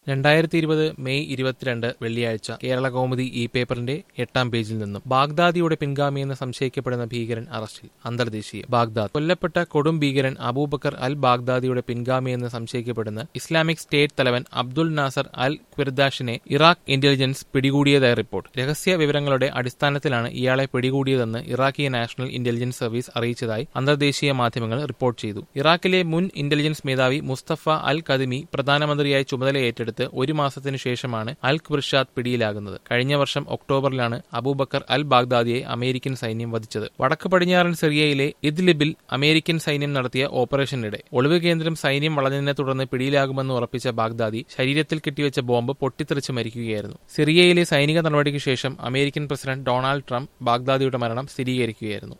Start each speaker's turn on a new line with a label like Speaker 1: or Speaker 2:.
Speaker 1: രണ്ടായിരത്തി ഇരുപത് മെയ് ഇരുപത്തിരണ്ട് വെള്ളിയാഴ്ച കേരള കൗമുദി ഈ പേപ്പറിന്റെ എട്ടാം പേജിൽ നിന്നും ബാഗ്ദാദിയുടെ പിൻഗാമിയെന്ന് സംശയിക്കപ്പെടുന്ന ഭീകരൻ അറസ്റ്റിൽ അന്തർദേശീയ ബാഗ്ദാദ് കൊല്ലപ്പെട്ട കൊടും ഭീകരൻ അബൂബക്കർ അൽ ബാഗ്ദാദിയുടെ പിൻഗാമിയെന്ന് സംശയിക്കപ്പെടുന്ന ഇസ്ലാമിക് സ്റ്റേറ്റ് തലവൻ അബ്ദുൽ നാസർ അൽ ക്വിർദാഷിനെ ഇറാഖ് ഇന്റലിജൻസ് പിടികൂടിയതായി റിപ്പോർട്ട് രഹസ്യ വിവരങ്ങളുടെ അടിസ്ഥാനത്തിലാണ് ഇയാളെ പിടികൂടിയതെന്ന് ഇറാഖി നാഷണൽ ഇന്റലിജൻസ് സർവീസ് അറിയിച്ചതായി അന്തർദേശീയ മാധ്യമങ്ങൾ റിപ്പോർട്ട് ചെയ്തു ഇറാഖിലെ മുൻ ഇന്റലിജൻസ് മേധാവി മുസ്തഫ അൽ കദിമി പ്രധാനമന്ത്രിയായി ചുമതല ഏറ്റെടുത്ത് ഒരു മാസത്തിനു ശേഷമാണ് അൽ ഖുർഷാദ് പിടിയിലാകുന്നത് കഴിഞ്ഞ വർഷം ഒക്ടോബറിലാണ് അബൂബക്കർ അൽ ബാഗ്ദാദിയെ അമേരിക്കൻ സൈന്യം വധിച്ചത് വടക്ക് പടിഞ്ഞാറൻ സിറിയയിലെ ഇദ്ലിബിൽ അമേരിക്കൻ സൈന്യം നടത്തിയ ഓപ്പറേഷനിടെ ഒളിവ് കേന്ദ്രം സൈന്യം വളഞ്ഞതിനെ തുടർന്ന് പിടിയിലാകുമെന്ന് ഉറപ്പിച്ച ബാഗ്ദാദി ശരീരത്തിൽ കെട്ടിവെച്ച ബോംബ് പൊട്ടിത്തെറിച്ച് മരിക്കുകയായിരുന്നു സിറിയയിലെ സൈനിക നടപടിക്ക് ശേഷം അമേരിക്കൻ പ്രസിഡന്റ് ഡൊണാൾഡ് ട്രംപ് ബാഗ്ദാദിയുടെ മരണം സ്ഥിരീകരിക്കുകയായിരുന്നു